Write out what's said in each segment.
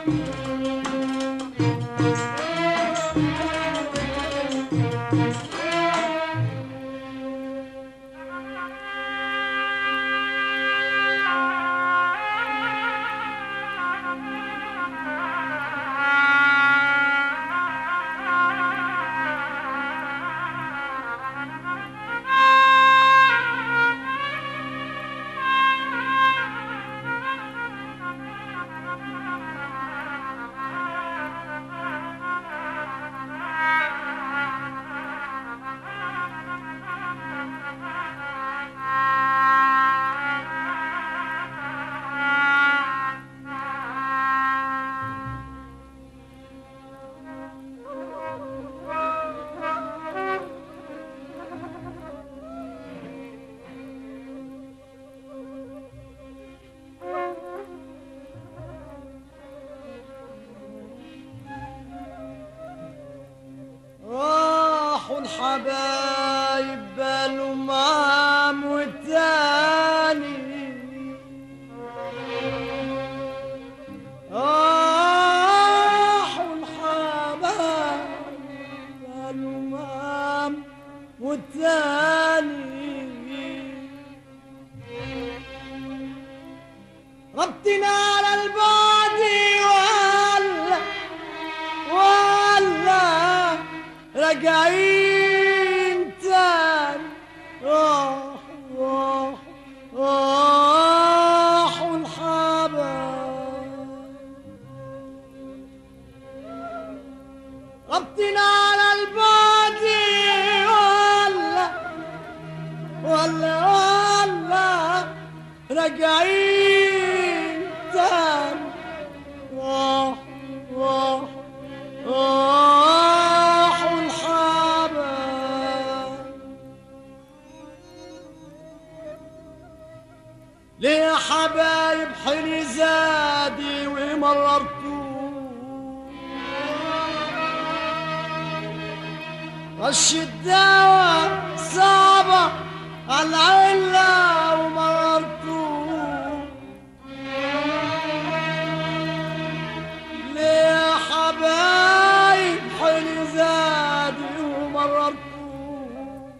راحوا الحبايب بالوا مام والتاني راحوا الحبايب بالوا مام والتاني ربطنا على البعد ولا ولا راجعين تاني راح راح راحوا الحبايب ربطنا على البعد ولا ولا ولا راجعين تاني راح راح راحوا الحبايب ليه يا حبايب حري زادي ومررتوه رش الدواء صعبة على العلة ومررتوه ليه يا حبايب حلي زادي ومررتوه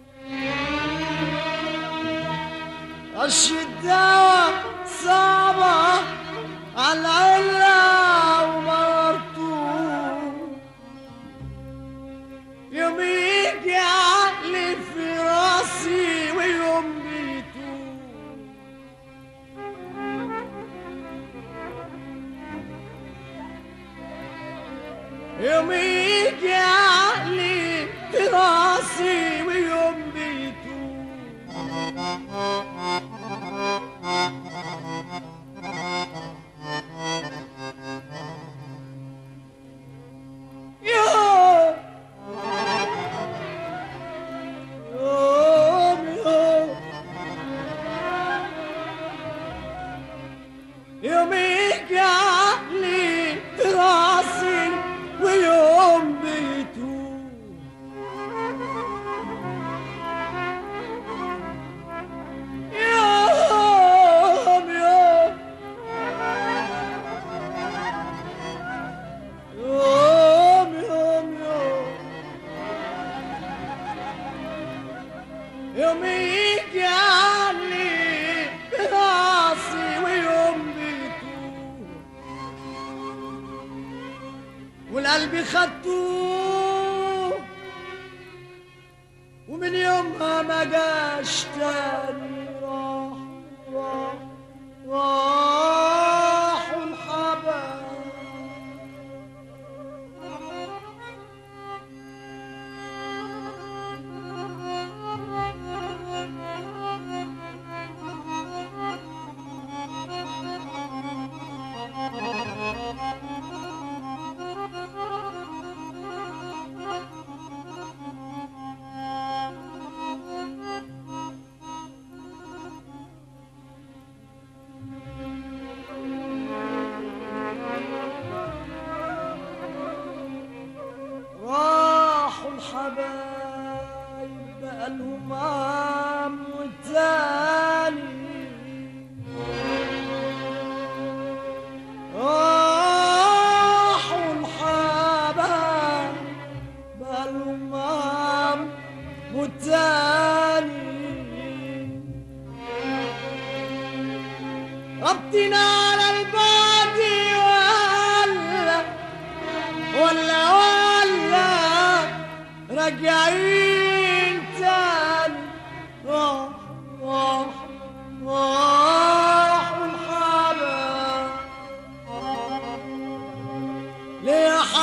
رش الدواء صعبة على العلة ومررتوه يوم يجي عقلي في راسي ويوم بيتوه يوم يجي عقلي في راسي ويوم بيتوه يوم يوم يوم يوم يجي عقلي في راسي ويوم بيتوه يوم يوم يوم يوم يوم يوم يجي عني براسي ويوم بيتوه والقلب خدتوه ومن يومها ما جاش تاني راح راح راحوا الحبايب راحوا الحبايب بقالهم عام والتاني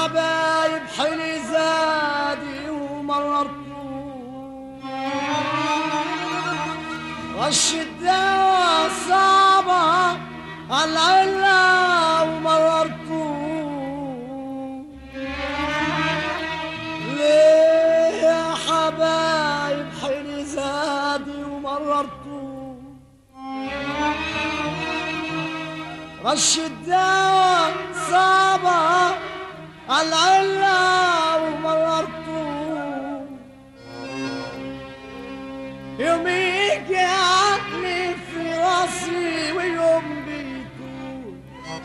حبايب حلي زادي ومررتوه والشدة صعبة العلة ومررتوه ليه يا حبايب حلي زادي ومررتوه رش الدواء صعبة العلة ومررتوه يوم يجي عقلي في راسي ويوم بيتوه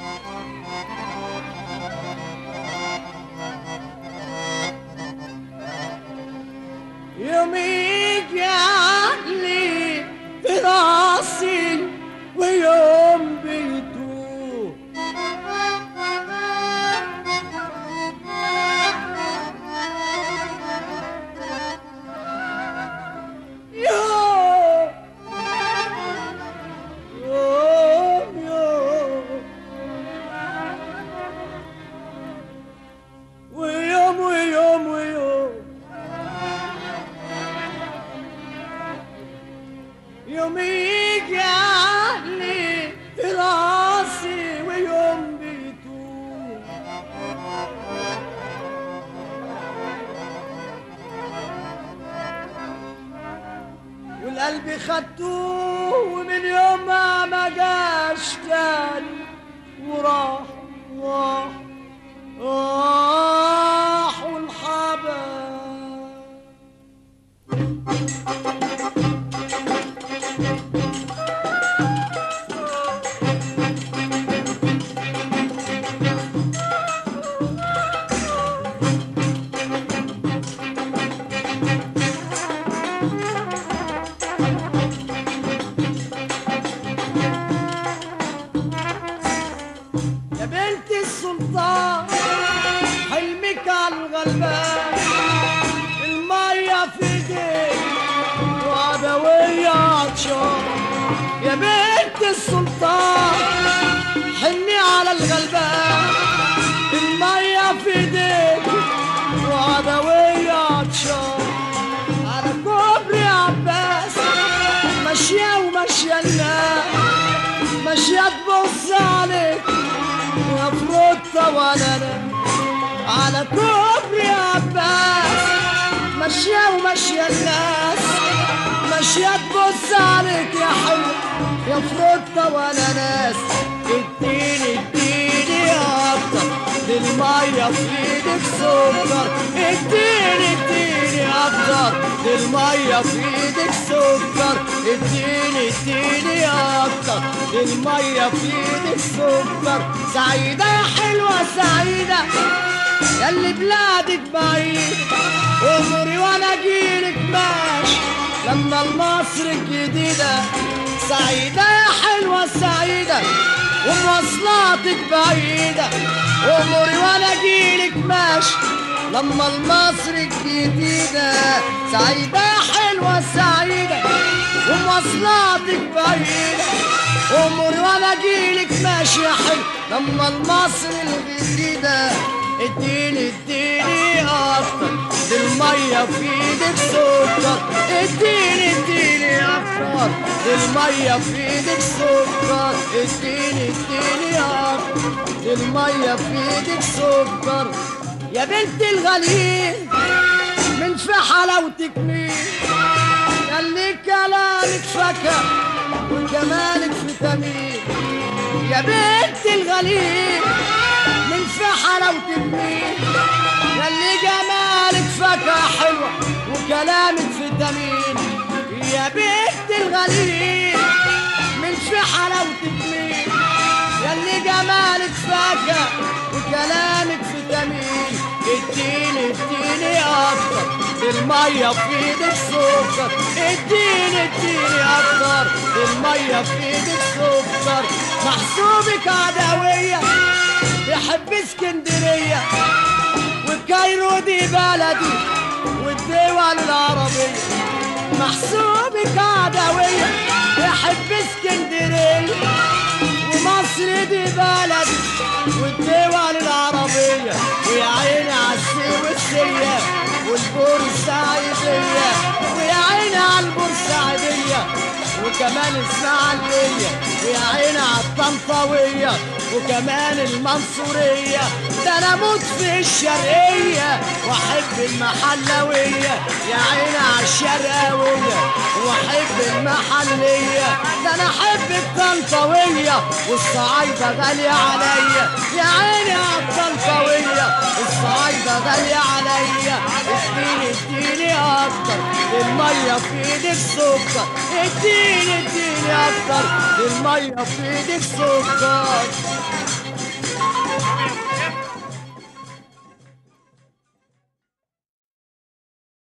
يوم يجي عقلي في راسي ويوم بيتوه يوم يوم يوم ويوم ويوم ويوم يوم يجي عقلي في راسي ويوم بيتوه والقلب خدتوه ومن يومها ما جاش تاني وراح راح راح والحبايب يا بنت السلطان حلمك على الغلبان المية في ايديك وعدوية عطشان يا بنت السلطان حني على الغلبان المية في ايديك وعدوية عطشان على كوبري عباس ماشية وماشية الناس ماشية تبص عليك يا فروتة ولا انا على كوبري عباس ماشية وماشية الناس ماشية تبص عليك يا حلو يا فروتة ولا ناس اديني اديني اكتر للمية في ايدك سكر اديني اديني اكتر للمية في ايدك سكر اديني اديني اكتر للمية في ايدك سكر سعيدة يا حلوة سعيدة ياللي بلادك بعيد عمري وانا اجيلك ماشي لما المصر الجديدة سعيدة يا حلوة سعيدة ومواصلاتك بعيدة عمري وانا اجيلك ماشي لما المصر الجديدة سعيدة يا حلوة سعيدة ومواصلاتك بعيدة عمري وانا اجيلك ماشي يا حلو لما المصر الجديدة اديني اديني اكتر دي المية في ايدك سكر اديني اديني اكتر دي المية في ايدك سكر اديني اديني اكتر دي المية في ايدك سكر يا بنت الغليل من في حلاوتك مين خلي كلامك فكر وجمالك فيتامين يا بنت الغليل من في حلاوتك مين خلي جمالك فكرة حلوة وكلامك فيتامين يا بنت الغليل من في حلاوتك مين ياللي جمالك فاكهة وكلامك فيتامين اديني اديني اكتر المية في ايدك سكر اديني اديني اكتر المية في ايدك سكر محسوبك عدوية يحب اسكندرية والكايرو دي بلدي والدول العربية محسوبك عدوية يحب اسكندرية ومصر دي بلد والدول العربية ويا عيني وكمان اسماعيلية ويا عيني عالطنطاوية وكمان المنصورية ده انا اموت في الشرقية واحب المحلوية يا عيني عالشرقاوية واحب المحلية ده انا احب الطنطاوية والصعايدة غالية عليا يا عيني عالطنطاوية الصعايدة غالية عليا اديني اديني اكتر المية في ايدك سكر اديني اديني اكتر المية في ايدك سكر